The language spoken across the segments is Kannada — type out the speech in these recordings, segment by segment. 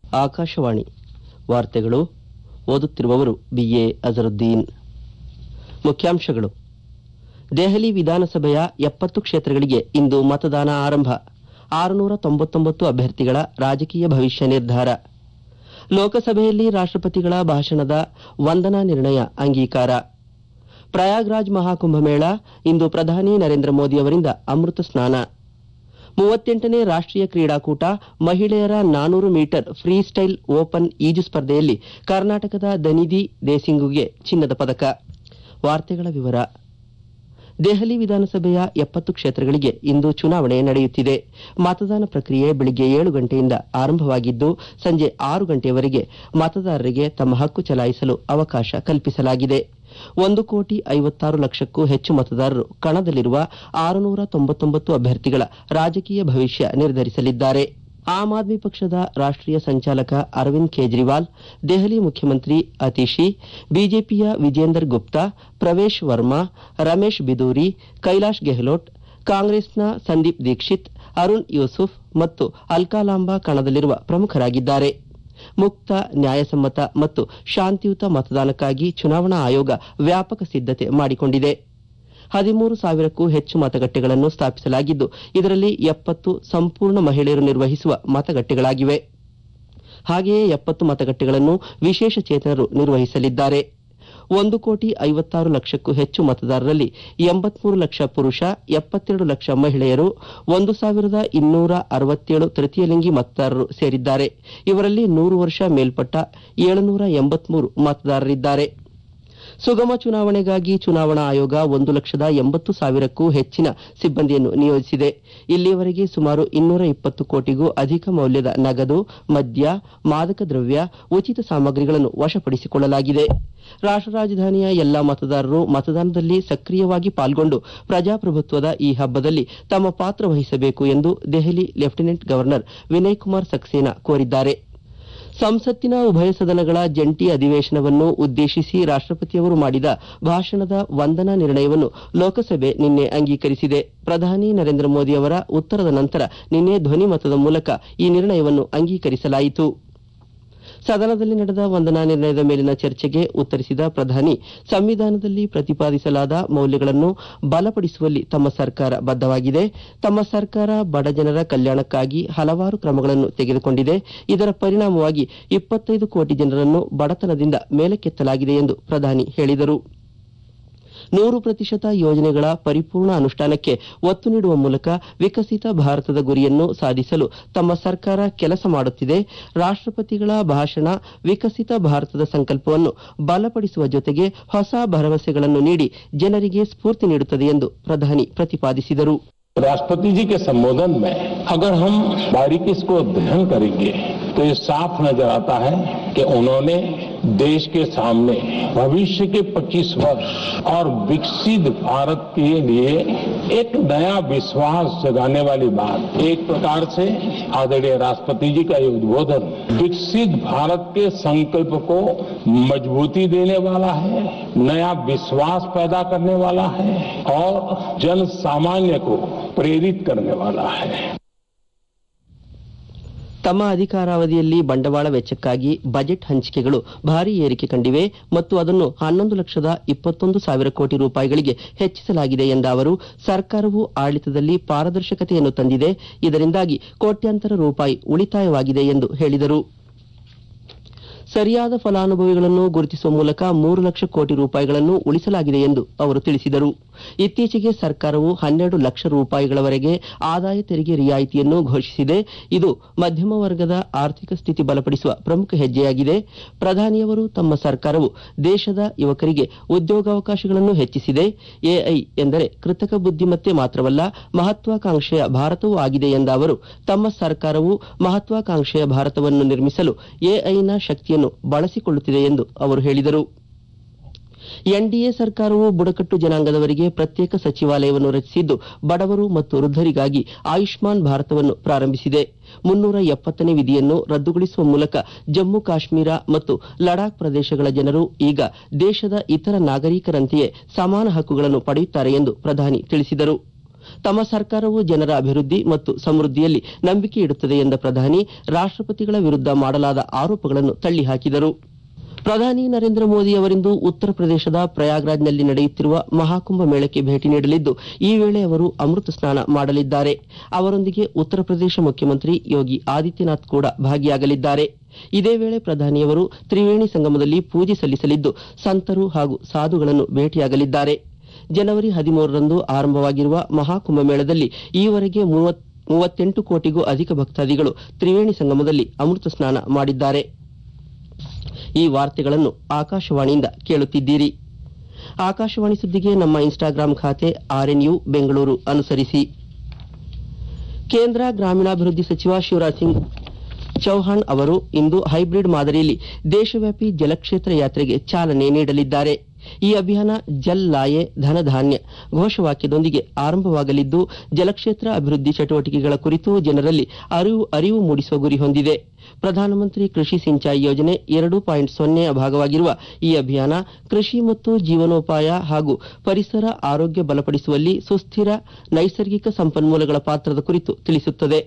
ಆಕಾಶವಾಣಿ ವಾರ್ತೆಗಳು ಓದುತ್ತಿರುವವರು ಬಿಎ ಅಜರುದ್ದೀನ್ ಮುಖ್ಯಾಂಶಗಳು ದೆಹಲಿ ವಿಧಾನಸಭೆಯ ಎಪ್ಪತ್ತು ಕ್ಷೇತ್ರಗಳಿಗೆ ಇಂದು ಮತದಾನ ಆರಂಭ ಆರುನೂರ ತೊಂಬತ್ತೊಂಬತ್ತು ಅಭ್ಯರ್ಥಿಗಳ ರಾಜಕೀಯ ಭವಿಷ್ಯ ನಿರ್ಧಾರ ಲೋಕಸಭೆಯಲ್ಲಿ ರಾಷ್ಟ್ರಪತಿಗಳ ಭಾಷಣದ ವಂದನಾ ನಿರ್ಣಯ ಅಂಗೀಕಾರ ಪ್ರಯಾಗ್ರಾಜ್ ಮಹಾಕುಂಭಮೇಳ ಇಂದು ಪ್ರಧಾನಿ ನರೇಂದ್ರ ಮೋದಿ ಅವರಿಂದ ಅಮೃತ ಸ್ನಾನ ಮೂವತ್ತೆಂಟನೇ ರಾಷ್ಟ್ರೀಯ ಕ್ರೀಡಾಕೂಟ ಮಹಿಳೆಯರ ನಾನೂರು ಮೀಟರ್ ಫ್ರೀ ಸ್ಟೈಲ್ ಓಪನ್ ಈಜು ಸ್ಪರ್ಧೆಯಲ್ಲಿ ಕರ್ನಾಟಕದ ದನಿಧಿ ದೇಸಿಂಗುಗೆ ಚಿನ್ನದ ಪದಕ ವಾರ್ತೆಗಳ ವಿವರ ದೆಹಲಿ ವಿಧಾನಸಭೆಯ ಎಪ್ಪತ್ತು ಕ್ಷೇತ್ರಗಳಿಗೆ ಇಂದು ಚುನಾವಣೆ ನಡೆಯುತ್ತಿದೆ ಮತದಾನ ಪ್ರಕ್ರಿಯೆ ಬೆಳಿಗ್ಗೆ ಏಳು ಗಂಟೆಯಿಂದ ಆರಂಭವಾಗಿದ್ದು ಸಂಜೆ ಆರು ಗಂಟೆಯವರೆಗೆ ಮತದಾರರಿಗೆ ತಮ್ಮ ಹಕ್ಕು ಚಲಾಯಿಸಲು ಅವಕಾಶ ಕಲ್ಪಿಸಲಾಗಿದೆ ಒಂದು ಕೋಟಿ ಐವತ್ತಾರು ಲಕ್ಷಕ್ಕೂ ಹೆಚ್ಚು ಮತದಾರರು ಕಣದಲ್ಲಿರುವ ಆರುನೂರ ತೊಂಬತ್ತೊಂಬತ್ತು ಅಭ್ಯರ್ಥಿಗಳ ರಾಜಕೀಯ ಭವಿಷ್ಯ ನಿರ್ಧರಿಸಲಿದ್ದಾರೆ ಆಮ್ ಆದ್ಮಿ ಪಕ್ಷದ ರಾಷ್ಟ್ರೀಯ ಸಂಚಾಲಕ ಅರವಿಂದ್ ಕೇಜ್ರಿವಾಲ್ ದೆಹಲಿ ಮುಖ್ಯಮಂತ್ರಿ ಅತಿಶಿ ಬಿಜೆಪಿಯ ವಿಜೇಂದರ್ ಗುಪ್ತಾ ಪ್ರವೇಶ್ ವರ್ಮಾ ರಮೇಶ್ ಬಿದೂರಿ ಕೈಲಾಶ್ ಗೆಹ್ಲೋಟ್ ಕಾಂಗ್ರೆಸ್ನ ಸಂದೀಪ್ ದೀಕ್ಷಿತ್ ಅರುಣ್ ಯೂಸುಫ್ ಮತ್ತು ಅಲ್ಕಾಲಾಂಬಾ ಕಣದಲ್ಲಿರುವ ಪ್ರಮುಖರಾಗಿದ್ದಾರೆ ಮುಕ್ತ ನ್ಯಾಯಸಮ್ಮತ ಮತ್ತು ಶಾಂತಿಯುತ ಮತದಾನಕ್ಕಾಗಿ ಚುನಾವಣಾ ಆಯೋಗ ವ್ಯಾಪಕ ಸಿದ್ದತೆ ಮಾಡಿಕೊಂಡಿದೆ ಹದಿಮೂರು ಸಾವಿರಕ್ಕೂ ಹೆಚ್ಚು ಮತಗಟ್ಟೆಗಳನ್ನು ಸ್ಥಾಪಿಸಲಾಗಿದ್ದು ಇದರಲ್ಲಿ ಎಪ್ಪತ್ತು ಸಂಪೂರ್ಣ ಮಹಿಳೆಯರು ನಿರ್ವಹಿಸುವ ಮತಗಟ್ಟೆಗಳಾಗಿವೆ ಹಾಗೆಯೇ ಎಪ್ಪತ್ತು ಮತಗಟ್ಟೆಗಳನ್ನು ವಿಶೇಷ ಚೇತನರು ನಿರ್ವಹಿಸಲಿದ್ದಾರೆ ಒಂದು ಕೋಟಿ ಐವತ್ತಾರು ಲಕ್ಷಕ್ಕೂ ಹೆಚ್ಚು ಮತದಾರರಲ್ಲಿ ಎಂಬತ್ಮೂರು ಲಕ್ಷ ಪುರುಷ ಎಪ್ಪತ್ತೆರಡು ಲಕ್ಷ ಮಹಿಳೆಯರು ಒಂದು ಸಾವಿರದ ಇನ್ನೂರ ಅರವತ್ತೇಳು ತೃತೀಯಲಿಂಗಿ ಮತದಾರರು ಸೇರಿದ್ದಾರೆ ಇವರಲ್ಲಿ ನೂರು ವರ್ಷ ಮೇಲ್ಪಟ್ಟ ಏಳುನೂರ ಎಂಬತ್ಮೂರು ಮತದಾರರಿದ್ದಾರೆ ಸುಗಮ ಚುನಾವಣೆಗಾಗಿ ಚುನಾವಣಾ ಆಯೋಗ ಒಂದು ಲಕ್ಷದ ಎಂಬತ್ತು ಸಾವಿರಕ್ಕೂ ಹೆಚ್ಚಿನ ಸಿಬ್ಬಂದಿಯನ್ನು ನಿಯೋಜಿಸಿದೆ ಇಲ್ಲಿಯವರೆಗೆ ಸುಮಾರು ಇನ್ನೂರ ಇಪ್ಪತ್ತು ಕೋಟಿಗೂ ಅಧಿಕ ಮೌಲ್ಯದ ನಗದು ಮದ್ಯ ಮಾದಕ ದ್ರವ್ಯ ಉಚಿತ ಸಾಮಗ್ರಿಗಳನ್ನು ವಶಪಡಿಸಿಕೊಳ್ಳಲಾಗಿದೆ ರಾಷ್ಟ್ರ ರಾಜಧಾನಿಯ ಎಲ್ಲಾ ಮತದಾರರು ಮತದಾನದಲ್ಲಿ ಸಕ್ರಿಯವಾಗಿ ಪಾಲ್ಗೊಂಡು ಪ್ರಜಾಪ್ರಭುತ್ವದ ಈ ಹಬ್ಬದಲ್ಲಿ ತಮ್ಮ ಪಾತ್ರ ವಹಿಸಬೇಕು ಎಂದು ದೆಹಲಿ ಲೆಫ್ಟಿನೆಂಟ್ ಗವರ್ನರ್ ವಿನಯ್ ಕುಮಾರ್ ಸಕ್ಸೇನಾ ಕೋರಿದ್ದಾರೆ ಸಂಸತ್ತಿನ ಉಭಯ ಸದನಗಳ ಜಂಟಿ ಅಧಿವೇಶನವನ್ನು ಉದ್ದೇಶಿಸಿ ರಾಷ್ಟ್ರಪತಿಯವರು ಮಾಡಿದ ಭಾಷಣದ ವಂದನಾ ನಿರ್ಣಯವನ್ನು ಲೋಕಸಭೆ ನಿನ್ನೆ ಅಂಗೀಕರಿಸಿದೆ ಪ್ರಧಾನಿ ನರೇಂದ್ರ ಮೋದಿ ಅವರ ಉತ್ತರದ ನಂತರ ನಿನ್ನೆ ಧ್ವನಿಮತದ ಮೂಲಕ ಈ ನಿರ್ಣಯವನ್ನು ಅಂಗೀಕರಿಸಲಾಯಿತು ಸದನದಲ್ಲಿ ನಡೆದ ವಂದನಾ ನಿರ್ಣಯದ ಮೇಲಿನ ಚರ್ಚೆಗೆ ಉತ್ತರಿಸಿದ ಪ್ರಧಾನಿ ಸಂವಿಧಾನದಲ್ಲಿ ಪ್ರತಿಪಾದಿಸಲಾದ ಮೌಲ್ಯಗಳನ್ನು ಬಲಪಡಿಸುವಲ್ಲಿ ತಮ್ಮ ಸರ್ಕಾರ ಬದ್ಧವಾಗಿದೆ ತಮ್ಮ ಸರ್ಕಾರ ಬಡಜನರ ಕಲ್ಯಾಣಕ್ಕಾಗಿ ಹಲವಾರು ಕ್ರಮಗಳನ್ನು ತೆಗೆದುಕೊಂಡಿದೆ ಇದರ ಪರಿಣಾಮವಾಗಿ ಇಪ್ಪತ್ತೈದು ಕೋಟಿ ಜನರನ್ನು ಬಡತನದಿಂದ ಮೇಲಕ್ಕೆತ್ತಲಾಗಿದೆ ಎಂದು ಪ್ರಧಾನಿ ಹೇಳಿದರು ನೂರು ಪ್ರತಿಶತ ಯೋಜನೆಗಳ ಪರಿಪೂರ್ಣ ಅನುಷ್ಠಾನಕ್ಕೆ ಒತ್ತು ನೀಡುವ ಮೂಲಕ ವಿಕಸಿತ ಭಾರತದ ಗುರಿಯನ್ನು ಸಾಧಿಸಲು ತಮ್ಮ ಸರ್ಕಾರ ಕೆಲಸ ಮಾಡುತ್ತಿದೆ ರಾಷ್ಟ್ರಪತಿಗಳ ಭಾಷಣ ವಿಕಸಿತ ಭಾರತದ ಸಂಕಲ್ಪವನ್ನು ಬಲಪಡಿಸುವ ಜೊತೆಗೆ ಹೊಸ ಭರವಸೆಗಳನ್ನು ನೀಡಿ ಜನರಿಗೆ ಸ್ಫೂರ್ತಿ ನೀಡುತ್ತದೆ ಎಂದು ಪ್ರಧಾನಿ ಪ್ರತಿಪಾದಿಸಿದರು राष्ट्रपति जी के संबोधन में अगर हम बारीकी इसको अध्ययन करेंगे तो ये साफ नजर आता है कि उन्होंने देश के सामने भविष्य के 25 वर्ष और विकसित भारत के लिए एक नया विश्वास जगाने वाली बात एक प्रकार से आदरणीय राष्ट्रपति जी का ये उद्बोधन विकसित भारत के संकल्प को मजबूती देने वाला है नया विश्वास पैदा करने वाला है और जन सामान्य को प्रेरित करने वाला है ತಮ್ಮ ಅಧಿಕಾರಾವಧಿಯಲ್ಲಿ ಬಂಡವಾಳ ವೆಚ್ಚಕ್ಕಾಗಿ ಬಜೆಟ್ ಹಂಚಿಕೆಗಳು ಭಾರಿ ಏರಿಕೆ ಕಂಡಿವೆ ಮತ್ತು ಅದನ್ನು ಹನ್ನೊಂದು ಲಕ್ಷದ ಇಪ್ಪತ್ತೊಂದು ಸಾವಿರ ಕೋಟಿ ರೂಪಾಯಿಗಳಿಗೆ ಹೆಚ್ಚಿಸಲಾಗಿದೆ ಎಂದ ಅವರು ಸರ್ಕಾರವು ಆಡಳಿತದಲ್ಲಿ ಪಾರದರ್ಶಕತೆಯನ್ನು ತಂದಿದೆ ಇದರಿಂದಾಗಿ ಕೋಟ್ಯಾಂತರ ರೂಪಾಯಿ ಉಳಿತಾಯವಾಗಿದೆ ಎಂದು ಹೇಳಿದರು ಸರಿಯಾದ ಫಲಾನುಭವಿಗಳನ್ನು ಗುರುತಿಸುವ ಮೂಲಕ ಮೂರು ಲಕ್ಷ ಕೋಟಿ ರೂಪಾಯಿಗಳನ್ನು ಉಳಿಸಲಾಗಿದೆ ಎಂದು ಅವರು ತಿಳಿಸಿದರು ಇತ್ತೀಚೆಗೆ ಸರ್ಕಾರವು ಹನ್ನೆರಡು ಲಕ್ಷ ರೂಪಾಯಿಗಳವರೆಗೆ ಆದಾಯ ತೆರಿಗೆ ರಿಯಾಯಿತಿಯನ್ನು ಘೋಷಿಸಿದೆ ಇದು ಮಧ್ಯಮ ವರ್ಗದ ಆರ್ಥಿಕ ಸ್ಥಿತಿ ಬಲಪಡಿಸುವ ಪ್ರಮುಖ ಹೆಜ್ಜೆಯಾಗಿದೆ ಪ್ರಧಾನಿಯವರು ತಮ್ಮ ಸರ್ಕಾರವು ದೇಶದ ಯುವಕರಿಗೆ ಉದ್ಯೋಗಾವಕಾಶಗಳನ್ನು ಹೆಚ್ಚಿಸಿದೆ ಎಐ ಎಂದರೆ ಕೃತಕ ಬುದ್ಧಿಮತ್ತೆ ಮಾತ್ರವಲ್ಲ ಮಹತ್ವಾಕಾಂಕ್ಷೆಯ ಭಾರತವೂ ಆಗಿದೆ ಎಂದ ಅವರು ತಮ್ಮ ಸರ್ಕಾರವು ಮಹತ್ವಾಕಾಂಕ್ಷೆಯ ಭಾರತವನ್ನು ನಿರ್ಮಿಸಲು ಎಐನ ಶಕ್ತಿಯನ್ನು ಬಳಸಿಕೊಳ್ಳುತ್ತಿದೆ ಎಂದು ಅವರು ಹೇಳಿದರು ಎನ್ಡಿಎ ಸರ್ಕಾರವು ಬುಡಕಟ್ಟು ಜನಾಂಗದವರಿಗೆ ಪ್ರತ್ಯೇಕ ಸಚಿವಾಲಯವನ್ನು ರಚಿಸಿದ್ದು ಬಡವರು ಮತ್ತು ವೃದ್ಧರಿಗಾಗಿ ಆಯುಷ್ಮಾನ್ ಭಾರತವನ್ನು ಪ್ರಾರಂಭಿಸಿದೆ ಮುನ್ನೂರ ಎಪ್ಪತ್ತನೇ ವಿಧಿಯನ್ನು ರದ್ದುಗೊಳಿಸುವ ಮೂಲಕ ಜಮ್ಮು ಕಾಶ್ಮೀರ ಮತ್ತು ಲಡಾಖ್ ಪ್ರದೇಶಗಳ ಜನರು ಈಗ ದೇಶದ ಇತರ ನಾಗರಿಕರಂತೆಯೇ ಸಮಾನ ಹಕ್ಕುಗಳನ್ನು ಪಡೆಯುತ್ತಾರೆ ಎಂದು ಪ್ರಧಾನಿ ತಿಳಿಸಿದರು ತಮ್ಮ ಸರ್ಕಾರವು ಜನರ ಅಭಿವೃದ್ಧಿ ಮತ್ತು ಸಮೃದ್ಧಿಯಲ್ಲಿ ನಂಬಿಕೆ ಇಡುತ್ತದೆ ಎಂದ ಪ್ರಧಾನಿ ರಾಷ್ಟ್ರಪತಿಗಳ ವಿರುದ್ಧ ಮಾಡಲಾದ ಆರೋಪಗಳನ್ನು ತಳ್ಳಿಹಾಕಿದರು ಪ್ರಧಾನಿ ನರೇಂದ್ರ ಮೋದಿ ಅವರಿಂದು ಉತ್ತರ ಪ್ರದೇಶದ ಪ್ರಯಾಗ್ರಾಜ್ನಲ್ಲಿ ನಡೆಯುತ್ತಿರುವ ಮಹಾಕುಂಭ ಮೇಳಕ್ಕೆ ಭೇಟಿ ನೀಡಲಿದ್ದು ಈ ವೇಳೆ ಅವರು ಅಮೃತ ಸ್ನಾನ ಮಾಡಲಿದ್ದಾರೆ ಅವರೊಂದಿಗೆ ಉತ್ತರ ಪ್ರದೇಶ ಮುಖ್ಯಮಂತ್ರಿ ಯೋಗಿ ಆದಿತ್ಯನಾಥ್ ಕೂಡ ಭಾಗಿಯಾಗಲಿದ್ದಾರೆ ಇದೇ ವೇಳೆ ಪ್ರಧಾನಿಯವರು ತ್ರಿವೇಣಿ ಸಂಗಮದಲ್ಲಿ ಪೂಜೆ ಸಲ್ಲಿಸಲಿದ್ದು ಸಂತರು ಹಾಗೂ ಸಾಧುಗಳನ್ನು ಭೇಟಿಯಾಗಲಿದ್ದಾರೆ ಜನವರಿ ಹದಿಮೂರರಂದು ಆರಂಭವಾಗಿರುವ ಮಹಾಕುಂಭ ಮೇಳದಲ್ಲಿ ಈವರೆಗೆ ಮೂವತ್- ಮೂವತ್ತೆಂಟು ಕೋಟಿಗೂ ಅಧಿಕ ಭಕ್ತಾದಿಗಳು ತ್ರಿವೇಣಿ ಸಂಗಮದಲ್ಲಿ ಅಮೃತ ಸ್ನಾನ ಮಾಡಿದ್ದಾರೆ ಈ ವಾರ್ತೆಗಳನ್ನು ಆಕಾಶವಾಣಿಯಿಂದ ಕೇಳುತ್ತಿದ್ದೀರಿ ಆಕಾಶವಾಣಿ ಸುದ್ದಿಗೆ ನಮ್ಮ ಇನ್ಸ್ಟಾಗ್ರಾಂ ಖಾತೆ ಆರ್ಎನ್ಯು ಬೆಂಗಳೂರು ಅನುಸರಿಸಿ ಕೇಂದ್ರ ಗ್ರಾಮೀಣಾಭಿವೃದ್ಧಿ ಸಚಿವ ಶಿವರಾಜ್ ಸಿಂಗ್ ಚೌಹಾಣ್ ಅವರು ಇಂದು ಹೈಬ್ರಿಡ್ ಮಾದರಿಯಲ್ಲಿ ದೇಶವ್ಯಾಪಿ ಜಲಕ್ಷೇತ್ರ ಯಾತ್ರೆಗೆ ಚಾಲನೆ ನೀಡಲಿದ್ದಾರೆ ಈ ಅಭಿಯಾನ ಜಲ್ ಲಾಯೆ ಧನಧಾನ್ಯ ಘೋಷವಾಕ್ಯದೊಂದಿಗೆ ಆರಂಭವಾಗಲಿದ್ದು ಜಲಕ್ಷೇತ್ರ ಅಭಿವೃದ್ಧಿ ಚಟುವಟಿಕೆಗಳ ಕುರಿತು ಜನರಲ್ಲಿ ಅರಿವು ಅರಿವು ಮೂಡಿಸುವ ಗುರಿ ಹೊಂದಿದೆ ಪ್ರಧಾನಮಂತ್ರಿ ಕೃಷಿ ಸಿಂಚಾಯಿ ಯೋಜನೆ ಎರಡು ಪಾಯಿಂಟ್ ಸೊನ್ನೆಯ ಭಾಗವಾಗಿರುವ ಈ ಅಭಿಯಾನ ಕೃಷಿ ಮತ್ತು ಜೀವನೋಪಾಯ ಹಾಗೂ ಪರಿಸರ ಆರೋಗ್ಯ ಬಲಪಡಿಸುವಲ್ಲಿ ಸುಸ್ಥಿರ ನೈಸರ್ಗಿಕ ಸಂಪನ್ಮೂಲಗಳ ಪಾತ್ರದ ಕುರಿತು ತಿಳಿಸುತ್ತದೆ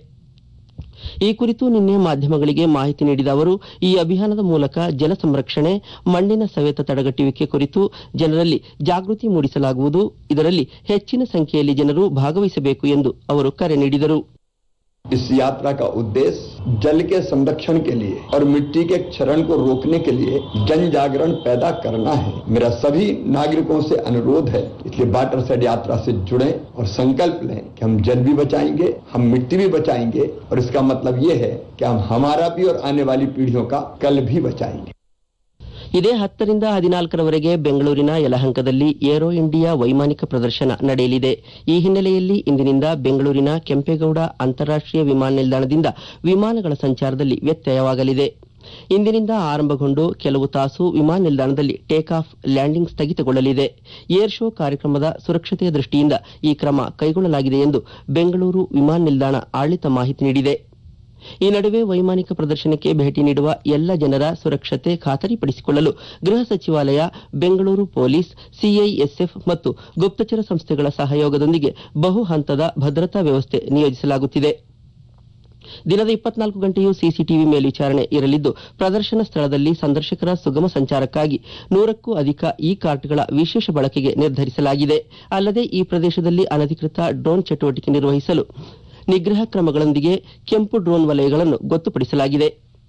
ಈ ಕುರಿತು ನಿನ್ನೆ ಮಾಧ್ಯಮಗಳಿಗೆ ಮಾಹಿತಿ ನೀಡಿದ ಅವರು ಈ ಅಭಿಯಾನದ ಮೂಲಕ ಜಲ ಸಂರಕ್ಷಣೆ ಮಣ್ಣಿನ ಸವೆತ ತಡೆಗಟ್ಟುವಿಕೆ ಕುರಿತು ಜನರಲ್ಲಿ ಜಾಗೃತಿ ಮೂಡಿಸಲಾಗುವುದು ಇದರಲ್ಲಿ ಹೆಚ್ಚಿನ ಸಂಖ್ಯೆಯಲ್ಲಿ ಜನರು ಭಾಗವಹಿಸಬೇಕು ಎಂದು ಅವರು ಕರೆ ನೀಡಿದರು इस यात्रा का उद्देश्य जल के संरक्षण के लिए और मिट्टी के क्षरण को रोकने के लिए जन जागरण पैदा करना है मेरा सभी नागरिकों से अनुरोध है इसलिए वाटर सेड यात्रा से जुड़े और संकल्प लें कि हम जल भी बचाएंगे हम मिट्टी भी बचाएंगे और इसका मतलब ये है कि हम हमारा भी और आने वाली पीढ़ियों का कल भी बचाएंगे ಇದೇ ಹತ್ತರಿಂದ ಹದಿನಾಲ್ಕರವರೆಗೆ ಬೆಂಗಳೂರಿನ ಯಲಹಂಕದಲ್ಲಿ ಏರೋ ಇಂಡಿಯಾ ವೈಮಾನಿಕ ಪ್ರದರ್ಶನ ನಡೆಯಲಿದೆ ಈ ಹಿನ್ನೆಲೆಯಲ್ಲಿ ಇಂದಿನಿಂದ ಬೆಂಗಳೂರಿನ ಕೆಂಪೇಗೌಡ ಅಂತಾರಾಷ್ಟೀಯ ವಿಮಾನ ನಿಲ್ದಾಣದಿಂದ ವಿಮಾನಗಳ ಸಂಚಾರದಲ್ಲಿ ವ್ಯತ್ಯಯವಾಗಲಿದೆ ಇಂದಿನಿಂದ ಆರಂಭಗೊಂಡು ಕೆಲವು ತಾಸು ವಿಮಾನ ನಿಲ್ದಾಣದಲ್ಲಿ ಟೇಕ್ ಆಫ್ ಲ್ಯಾಂಡಿಂಗ್ ಸ್ಥಗಿತಗೊಳ್ಳಲಿದೆ ಏರ್ ಶೋ ಕಾರ್ಯಕ್ರಮದ ಸುರಕ್ಷತೆಯ ದೃಷ್ಟಿಯಿಂದ ಈ ಕ್ರಮ ಕೈಗೊಳ್ಳಲಾಗಿದೆ ಎಂದು ಬೆಂಗಳೂರು ವಿಮಾನ ನಿಲ್ದಾಣ ಆಡಳಿತ ಮಾಹಿತಿ ನೀಡಿದೆ ಈ ನಡುವೆ ವೈಮಾನಿಕ ಪ್ರದರ್ಶನಕ್ಕೆ ಭೇಟಿ ನೀಡುವ ಎಲ್ಲ ಜನರ ಸುರಕ್ಷತೆ ಖಾತರಿಪಡಿಸಿಕೊಳ್ಳಲು ಗೃಹ ಸಚಿವಾಲಯ ಬೆಂಗಳೂರು ಪೊಲೀಸ್ ಸಿಐಎಸ್ಎಫ್ ಮತ್ತು ಗುಪ್ತಚರ ಸಂಸ್ಥೆಗಳ ಸಹಯೋಗದೊಂದಿಗೆ ಬಹು ಹಂತದ ಭದ್ರತಾ ವ್ಯವಸ್ಥೆ ನಿಯೋಜಿಸಲಾಗುತ್ತಿದೆ ದಿನದ ಇಪ್ಪತ್ನಾಲ್ಕು ಗಂಟೆಯೂ ಸಿಸಿಟಿವಿ ಮೇಲ್ವಿಚಾರಣೆ ಇರಲಿದ್ದು ಪ್ರದರ್ಶನ ಸ್ಥಳದಲ್ಲಿ ಸಂದರ್ಶಕರ ಸುಗಮ ಸಂಚಾರಕ್ಕಾಗಿ ನೂರಕ್ಕೂ ಅಧಿಕ ಇ ಕಾರ್ಟ್ಗಳ ವಿಶೇಷ ಬಳಕೆಗೆ ನಿರ್ಧರಿಸಲಾಗಿದೆ ಅಲ್ಲದೆ ಈ ಪ್ರದೇಶದಲ್ಲಿ ಅನಧಿಕೃತ ಡ್ರೋನ್ ಚಟುವಟಿಕೆ ನಿರ್ವಹಿಸಲು ನಿಗ್ರಹ ಕ್ರಮಗಳೊಂದಿಗೆ ಕೆಂಪು ಡ್ರೋನ್ ವಲಯಗಳನ್ನು ಗೊತ್ತುಪಡಿಸಲಾಗಿದೆ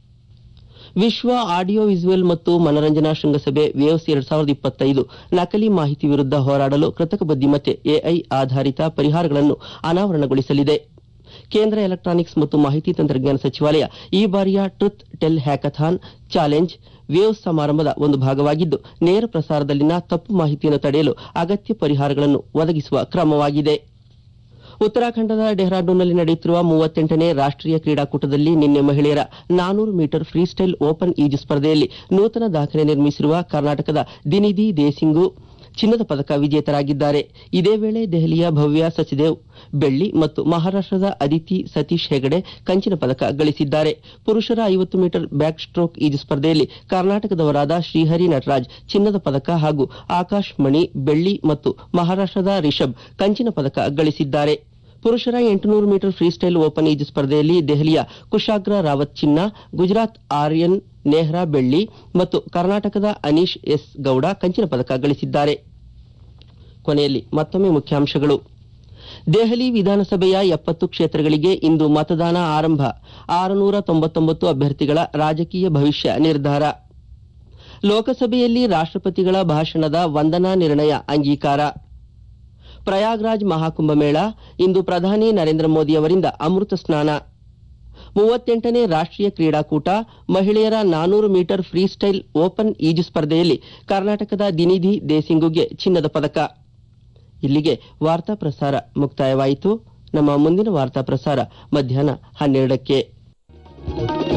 ವಿಶ್ವ ಆಡಿಯೋ ವಿಸುವಲ್ ಮತ್ತು ಮನರಂಜನಾ ಶೃಂಗಸಭೆ ವೇವ್ಸ್ ಎರಡ್ ಸಾವಿರದ ಇಪ್ಪತ್ತೈದು ನಕಲಿ ಮಾಹಿತಿ ವಿರುದ್ಧ ಹೋರಾಡಲು ಕೃತಕ ಬುದ್ದಿಮತ್ತೆ ಎಐ ಆಧಾರಿತ ಪರಿಹಾರಗಳನ್ನು ಅನಾವರಣಗೊಳಿಸಲಿದೆ ಕೇಂದ್ರ ಎಲೆಕ್ಟ್ರಾನಿಕ್ಸ್ ಮತ್ತು ಮಾಹಿತಿ ತಂತ್ರಜ್ಞಾನ ಸಚಿವಾಲಯ ಈ ಬಾರಿಯ truth tell hackathon challenge waves ಸಮಾರಂಭದ ಒಂದು ಭಾಗವಾಗಿದ್ದು ನೇರ ಪ್ರಸಾರದಲ್ಲಿನ ತಪ್ಪು ಮಾಹಿತಿಯನ್ನು ತಡೆಯಲು ಅಗತ್ಯ ಪರಿಹಾರಗಳನ್ನು ಒದಗಿಸುವ ಕ್ರಮವಾಗಿದೆ ಉತ್ತರಾಖಂಡದ ಡೆಹ್ರಾಡೂನ್ನಲ್ಲಿ ನಡೆಯುತ್ತಿರುವ ಮೂವತ್ತೆಂಟನೇ ರಾಷ್ಟೀಯ ಕ್ರೀಡಾಕೂಟದಲ್ಲಿ ನಿನ್ನೆ ಮಹಿಳೆಯರ ನಾನೂರು ಮೀಟರ್ ಫ್ರೀಸ್ಟೈಲ್ ಓಪನ್ ಈಜು ಸ್ಪರ್ಧೆಯಲ್ಲಿ ನೂತನ ದಾಖಲೆ ನಿರ್ಮಿಸಿರುವ ಕರ್ನಾಟಕದ ದಿನಿಧಿ ದೇಸಿಂಗು ಚಿನ್ನದ ಪದಕ ವಿಜೇತರಾಗಿದ್ದಾರೆ ಇದೇ ವೇಳೆ ದೆಹಲಿಯ ಭವ್ಯ ಸಚ್ದೇವ್ ಬೆಳ್ಳಿ ಮತ್ತು ಮಹಾರಾಷ್ಟದ ಅದಿತಿ ಸತೀಶ್ ಹೆಗಡೆ ಕಂಚಿನ ಪದಕ ಗಳಿಸಿದ್ದಾರೆ ಪುರುಷರ ಐವತ್ತು ಮೀಟರ್ ಬ್ಯಾಕ್ ಸ್ಟ್ರೋಕ್ ಈಜು ಸ್ಪರ್ಧೆಯಲ್ಲಿ ಕರ್ನಾಟಕದವರಾದ ಶ್ರೀಹರಿ ನಟರಾಜ್ ಚಿನ್ನದ ಪದಕ ಹಾಗೂ ಆಕಾಶ್ ಮಣಿ ಬೆಳ್ಳಿ ಮತ್ತು ಮಹಾರಾಷ್ಟದ ರಿಷಬ್ ಕಂಚಿನ ಪದಕ ಗಳಿಸಿದ್ದಾರೆ ಪುರುಷರ ಎಂಟುನೂರು ಮೀಟರ್ ಫ್ರೀಸ್ಟೈಲ್ ಓಪನ್ ಈಜು ಸ್ಪರ್ಧೆಯಲ್ಲಿ ದೆಹಲಿಯ ಕುಶಾಗ್ರ ರಾವತ್ ಚಿನ್ನ ಗುಜರಾತ್ ಆರ್ಯನ್ ನೆಹ್ರಾ ಬೆಳ್ಳಿ ಮತ್ತು ಕರ್ನಾಟಕದ ಅನೀಶ್ ಎಸ್ ಗೌಡ ಕಂಚಿನ ಪದಕ ಗಳಿಸಿದ್ದಾರೆ ಕೊನೆಯಲ್ಲಿ ಮತ್ತೊಮ್ಮೆ ಮುಖ್ಯಾಂಶಗಳು ದೆಹಲಿ ವಿಧಾನಸಭೆಯ ಎಪ್ಪತ್ತು ಕ್ಷೇತ್ರಗಳಿಗೆ ಇಂದು ಮತದಾನ ಆರಂಭ ಆರುನೂರ ತೊಂಬತ್ತೊಂಬತ್ತು ಅಭ್ಯರ್ಥಿಗಳ ರಾಜಕೀಯ ಭವಿಷ್ಯ ನಿರ್ಧಾರ ಲೋಕಸಭೆಯಲ್ಲಿ ರಾಷ್ಟ್ರಪತಿಗಳ ಭಾಷಣದ ವಂದನಾ ನಿರ್ಣಯ ಅಂಗೀಕಾರ ಪ್ರಯಾಗ್ರಾಜ್ ಮಹಾಕುಂಭ ಮೇಳ ಇಂದು ಪ್ರಧಾನಿ ನರೇಂದ್ರ ಮೋದಿ ಅವರಿಂದ ಅಮೃತ ಸ್ನಾನ ಮೂವತ್ತೆಂಟನೇ ರಾಷ್ಟೀಯ ಕ್ರೀಡಾಕೂಟ ಮಹಿಳೆಯರ ನಾನೂರು ಮೀಟರ್ ಫ್ರೀಸ್ಟೈಲ್ ಓಪನ್ ಈಜು ಸ್ಪರ್ಧೆಯಲ್ಲಿ ಕರ್ನಾಟಕದ ದಿನಿಧಿ ದೇಸಿಂಗುಗೆ ಚಿನ್ನದ ಪದಕ ಇಲ್ಲಿಗೆ ವಾರ್ತಾ ಪ್ರಸಾರ ಮುಕ್ತಾಯವಾಯಿತು ನಮ್ಮ ಮುಂದಿನ ವಾರ್ತಾ ಪ್ರಸಾರ ಮಧ್ಯಾಹ್ನ ಹನ್ನೆರಡಕ್ಕೆ